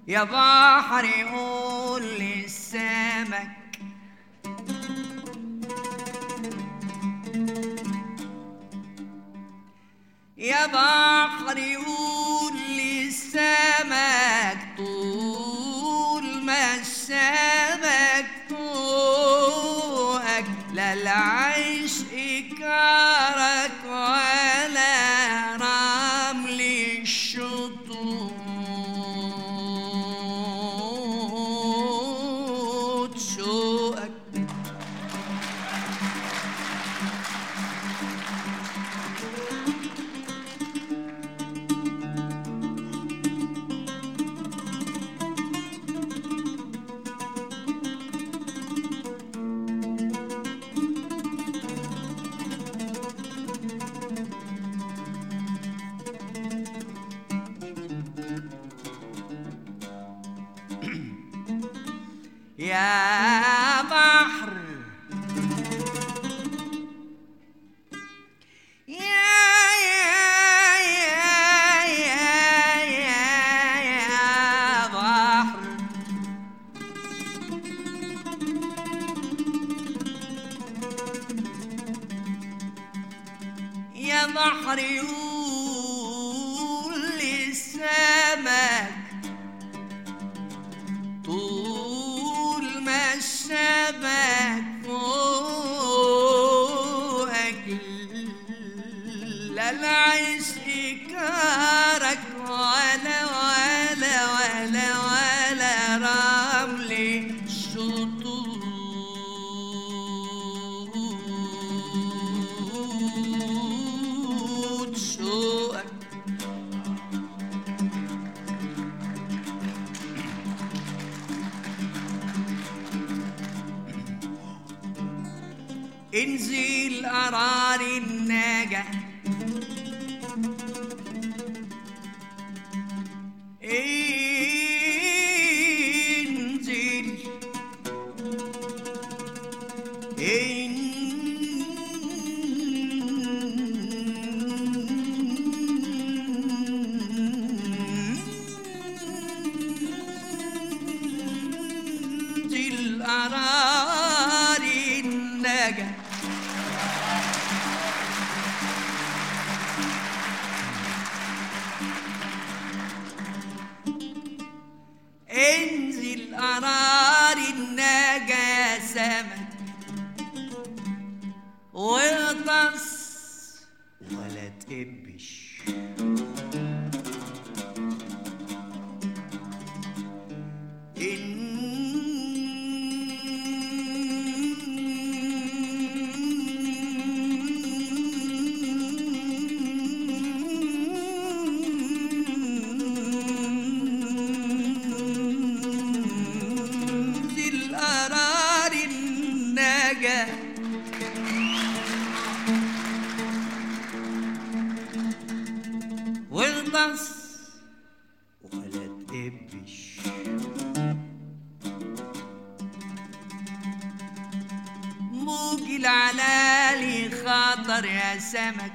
يا بحر قول للسمك يا بحر قول للسمك طول ما السمك طوقك لا العيش إكارك ولا رمل الشطوط شوقك يا بحر يا يا يا يا يا يا بحر يا بحر قول للسمك طول ما الشبك فوقك لا العيش إكارك ولا ولا ولا ولا رمل شطوط شوقك انزل قرار النجا انزل انزل قرار النجا انزل قرار النجا سمك واغطس ولا تقبش انزل قرار النجا واغطس ولا تقبش موج العلالي خطر يا سمك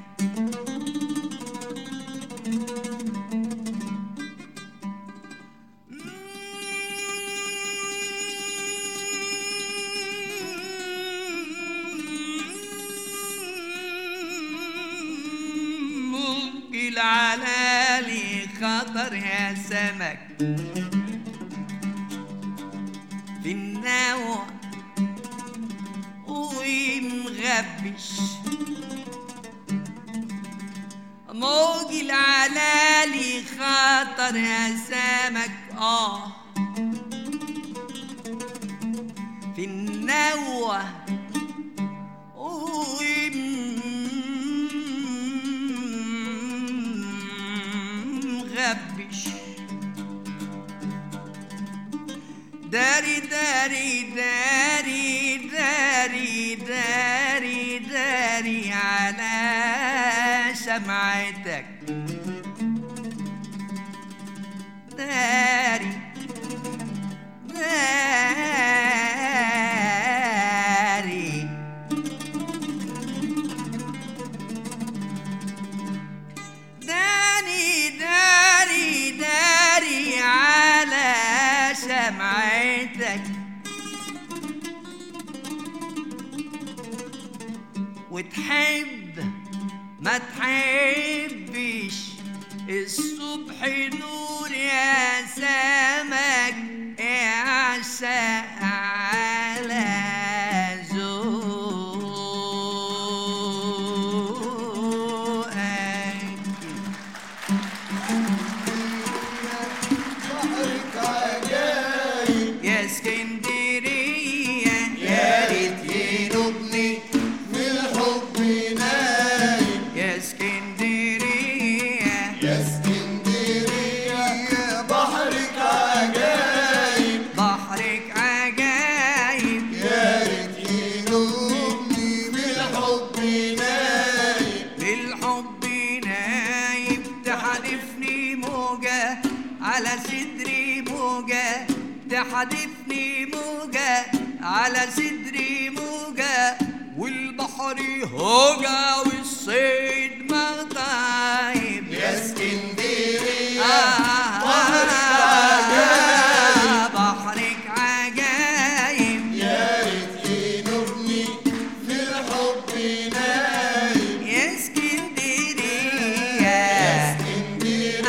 موج العلالي خطر يا سمك في النوع ومغبش موج العلالي خطر يا سمك اه في النوة ومغبش داري داري داري داري داري داري على شمعتك داري داري داري داري داري على وتحب ما تحبش الصبح نور يا سمك اعشق على ذوقك بحرك عجايب يا اسكندرية يا ريت ينوبني في الحب نايم يا اسكندرية يا اسكندرية بحرك عجايب بحرك عجايب يا ريت ينوبني بالحب نايم بالحب نايم تحدفني موجة على صدري موجة تحدفني موجة على صدري موجة والبحر هوجة والصيد مغطايب يا اسكندرية آه بحرك عجايب يا ريت ينوبني في الحب نايم يا اسكندرية اسكندرية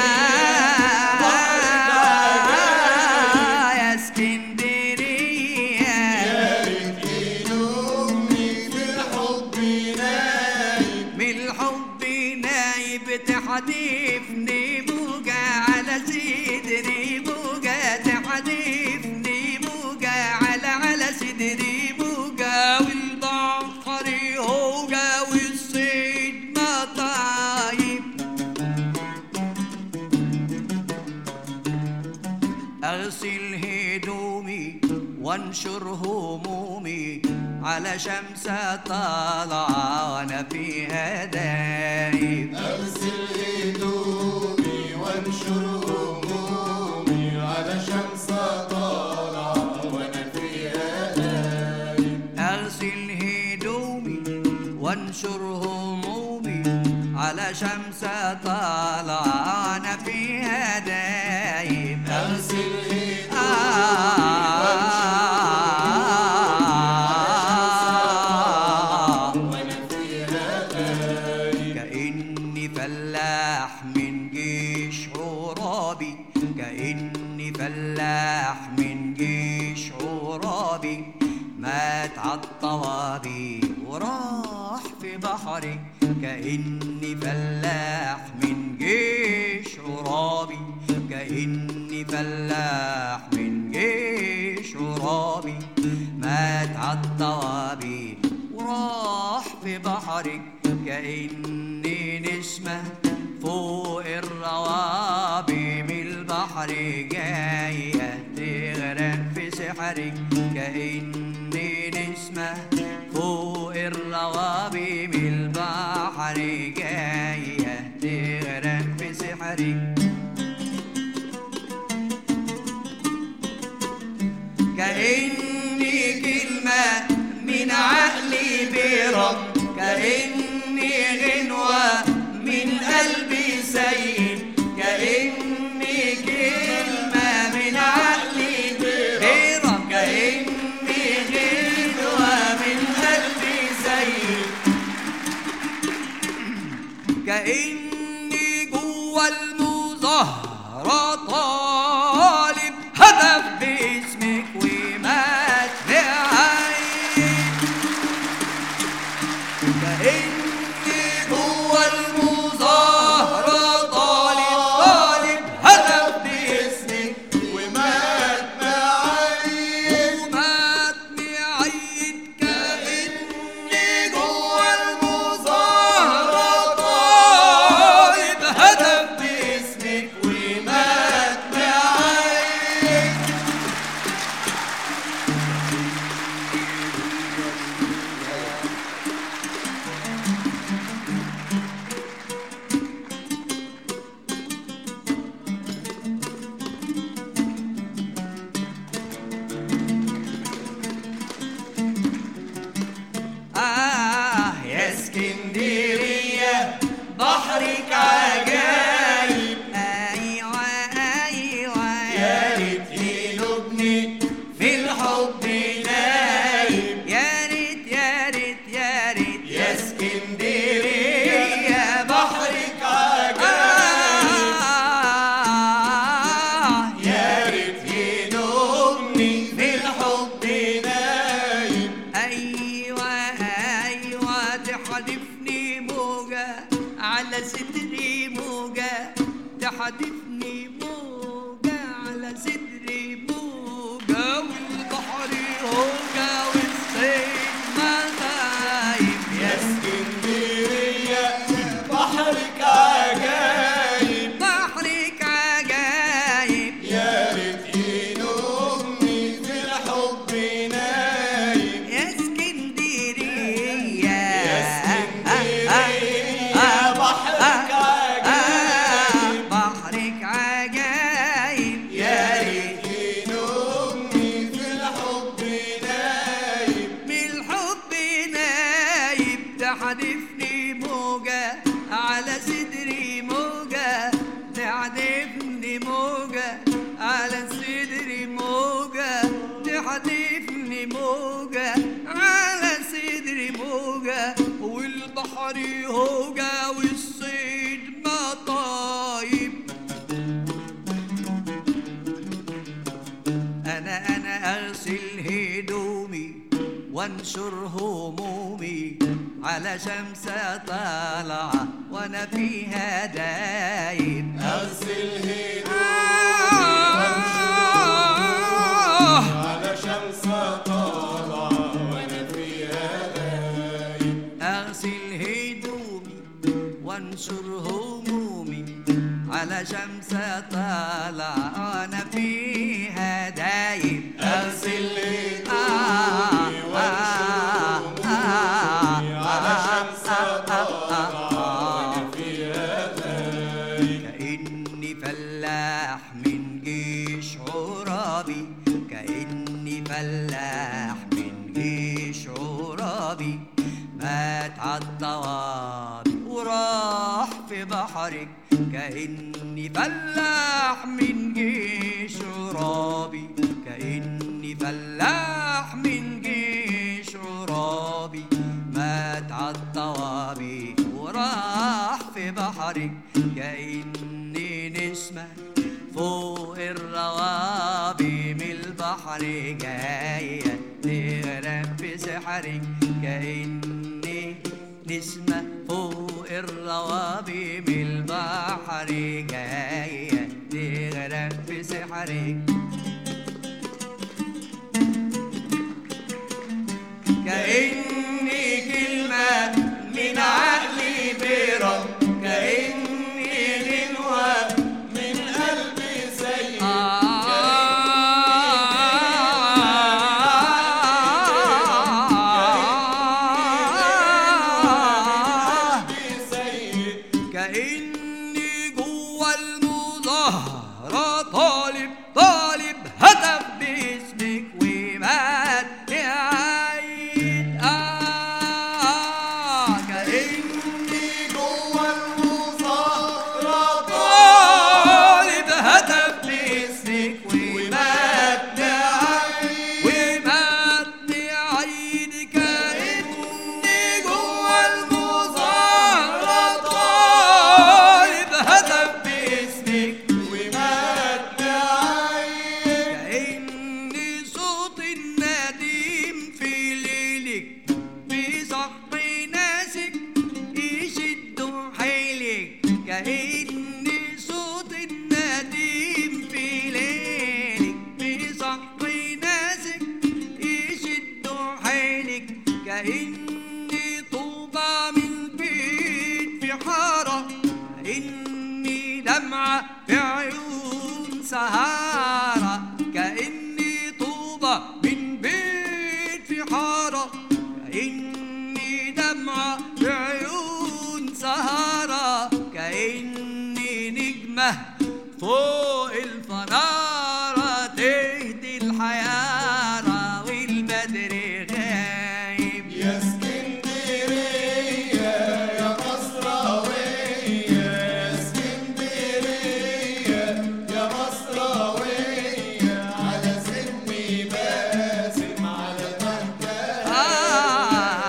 آه يا اسكندرية يا ريت ينوبني في الحب نايم من الحب نايب تحدفني بوجة على صدري بوجة تحدفني بوجة على على صدري بوجة والبحر هوجة والصيد مطايب أغسل هدومي وانشر همومي على شمس طالعة وأنا فيها دايب أغسل هدومي وانشر همومي على شمس طالعة وأنا فيها نايم أغسل هدومي وانشر همومي على شمس طالعة أنا فيها دايب أغسل هدومي آه وأنا فيها نايم كأني فلاح من جيش عرابي كأني فلاح من جيش عرابي مات عالطوابي وراح في بحري كأني فلاح من جيش عرابي كأني فلاح من جيش عرابي مات عالطوابي وراح في بحرك كأني نسمة فوق الروابي من البحر جاية تغرق في سحرك كأني نسمة فوق الروابي من البحر جاية تغرق في سحرك كأني كلمة من عقلي برب كأني غنوة من قلبي سيد كأني كلمة من عقلي برب كأني غنوة من قلبي سيد كأني جوا المظاهرة طالب هدف باسمك ومات بعين كأني جوا المظاهرة طالب طالب هدف باسمك ومات معايا ومات معيد كأني جوا المظاهرة طالب هدف باسمك موجة تحدفني موجة على صدري موجة والبحر هوجة والصيد مغايب يا اسكندرية بحرك عجايب بحرك عجايب يا ريت ينومني في الحب نايم يا اسكندرية يا اسكندرية بحرك عجايب بحرك عجايب يا ريت ينومني في الحب نايم من الحب نايب تحدفني موجة على صدري موجة تحدفني موجة على صدري موجة تحدفني موجة على صدري موجة والبحر هوجة والصيد مطايب أنا أنا أغسل هدومي وانشر همومي على شمسة طالعة وأنا فيها دايب أغسل هدومي على شمس طالعة وأنا فيها دايب أغسل هدومي وانشر همومي على شمسة طالعة وأنا فيها دايب أغسل آه، هدومي وانشر همومي على شمس طالعة وأنا فيها دايب كأني فلاح من جيش عرابي كأني فلاح من جيش عرابي مات عالطوابي وراح في بحرك كأني فلاح من جيش عرابي كأني فلاح من جيش عرابي مات عالطوابي وراح في بحرك كأني نسمة فوق الروابي من البحر جاية تغرق في سحرك كأني نسمة فوق الروابي من البحر جاية تغرق في سحرك كأني كلمة من عقلي برب كأني غنوة من قلبي سيد قلبي سيد كأني جوا المظاهرة طالب طالب هتف باسمك ومات يعيد آه كأني جوا المظاهرة طالب هتف باسمك ومات عيد ومات عيد كأني جوا المظاهرة طالب هتف باسمك ومات عيد كأني صوت النديم في ليلك بصحي ناسك يشدوا حيلك كأني صوت النديم في ليلك بصحي ناسك يشدوا حيلك كأني طوبة من بيت في حارة كأني دمعة في عيون سهارة كأني طوبة من بيت في حارة كأني دمعة في عيون سهارة كأني نجمة فوق الفنارة تهدي الحيارة والبدر غايب يا اسكندرية يا مصراوية يا اسكندرية يا مصراوية على سني باسم على تهكا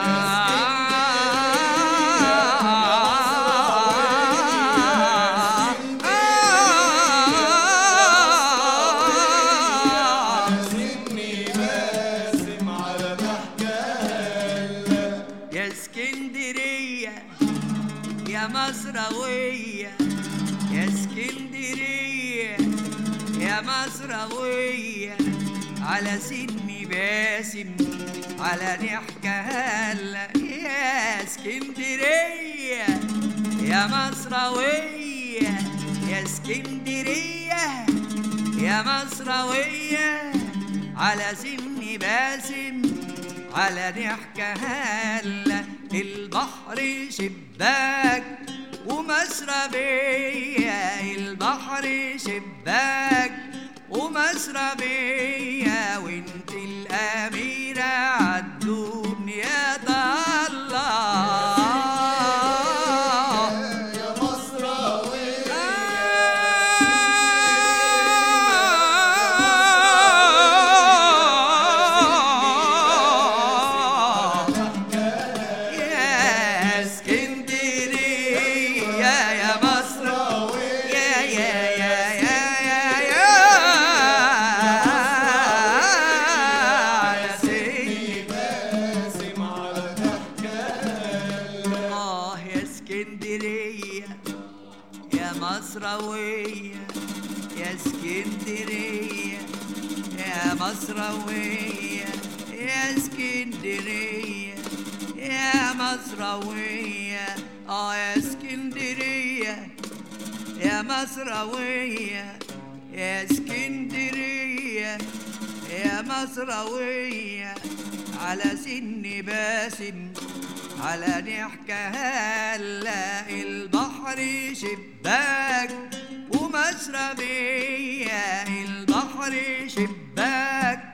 آه يا مصراوية على سن باسم على ضحكة هلا يا اسكندرية يا مصراوية يا اسكندرية يا مصراوية على سن باسم على ضحكة هلا البحر شباك ومشربية البحر شباك ومشربية وانت الأميرة عالدنيا الله يا مصراوية يا اسكندرية يا مصر يا يا يا يا يا يا يا سيدي باسم على الله يا اسكندرية يا مصراوية يا اسكندرية يا مصراوية يا اسكندرية يا مصراوية اه يا اسكندرية يا مصراوية يا اسكندرية يا مصراوية على سن باسم على ضحكة هلا البحر شباك ومشربية البحر شباك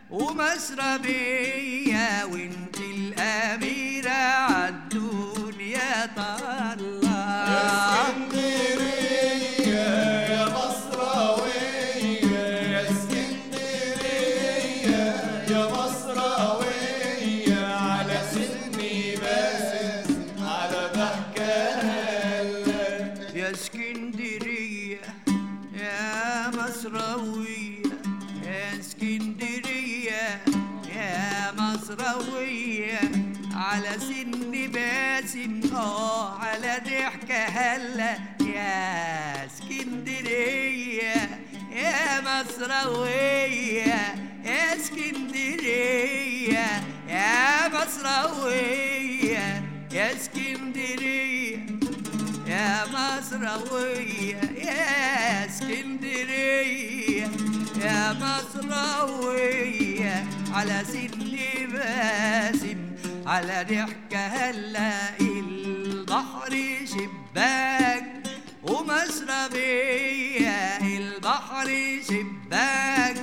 ومشربية وانت الأميرة عالدنيا طلع اسكندرية يا مصراوية يا اسكندرية يا مصراوية على سني باسم على ضحكة هلا يا اسكندرية يا مصراوية يا اسكندرية يا مصراوية على سن باسم اه على ضحكة هلا يا اسكندرية يا مصراوية يا اسكندرية يا مصراوية يا اسكندرية يا مصراوية يا اسكندرية يا مصراوية على سن باسم على ضحكة هلا البحر شباك ومشربية البحر شباك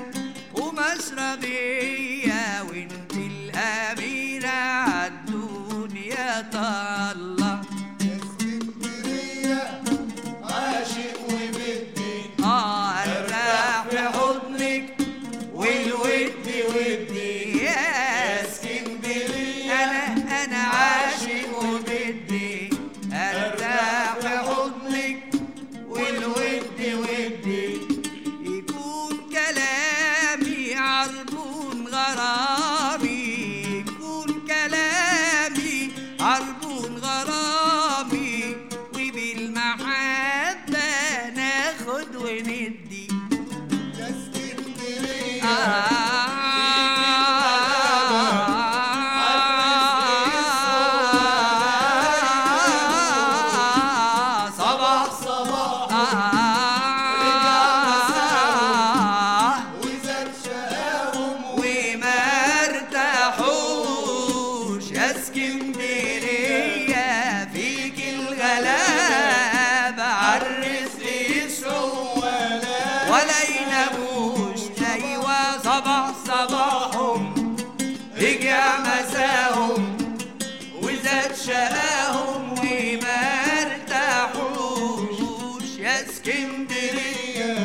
ومشربية وانت الأميرة عالدنيا طلع اسكندرية عاشق وبدي اه ارتاح في حضنك والود ودي يا اسكندرية انا انا عاشق وبدي ارتاح في حضنك والود ودي يكون كلامي عربون غرامي يكون كلامي عربون غرامي وبالمحبة ناخد وندي يا اسكندرية صباح صباح وزاد شقاهم وما ارتاحوش يا اسكندرية فيك الغلابة عالرزق يسعوا ولا ولا يناموش ايوه صباح صباحهم رجع مساهم وزاد شقاهم وما ارتاحوش يا اسكندريه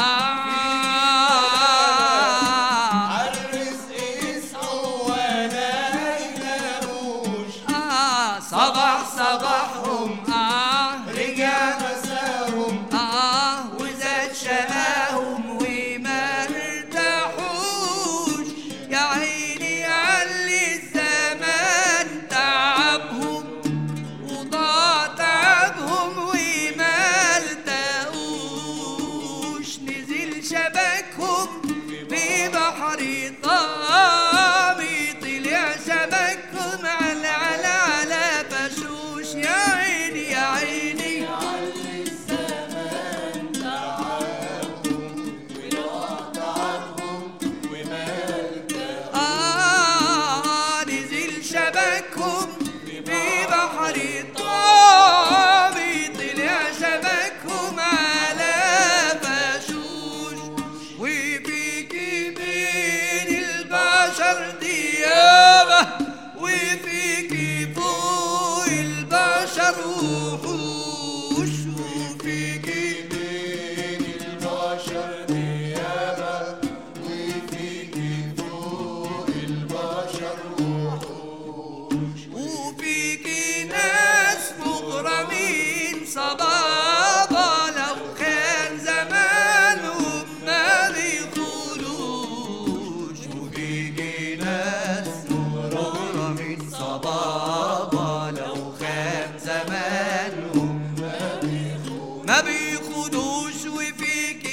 آه عالرزق يسعوا ولا يناموش آه صباح صباحهم آه رجع مساهم آه وزاد شقاهم وما ارتاحوش يا عيني علي الزمان تعبهم وضاع تعبهم وما ارتاحوش بحر طامي طلع شبكهم على على على بشوش يا عيني يا عيني علي الزمان تعبهم وقطعهم ومالكهم آه نزل شبكهم في بحر طامي طلع شبكهم على بشوش وفيك بين البشر ديابة وفيك فوق البشر وحوش وفيك بين البشر نيابة وفيك فوق البشر وحوش وفيك ناس مغرمين صبابة لو كان زمانهم ما بيقولوش وفيك ناس مغرمين صبابة لو كان زمانهم ما بيخدوش وفيك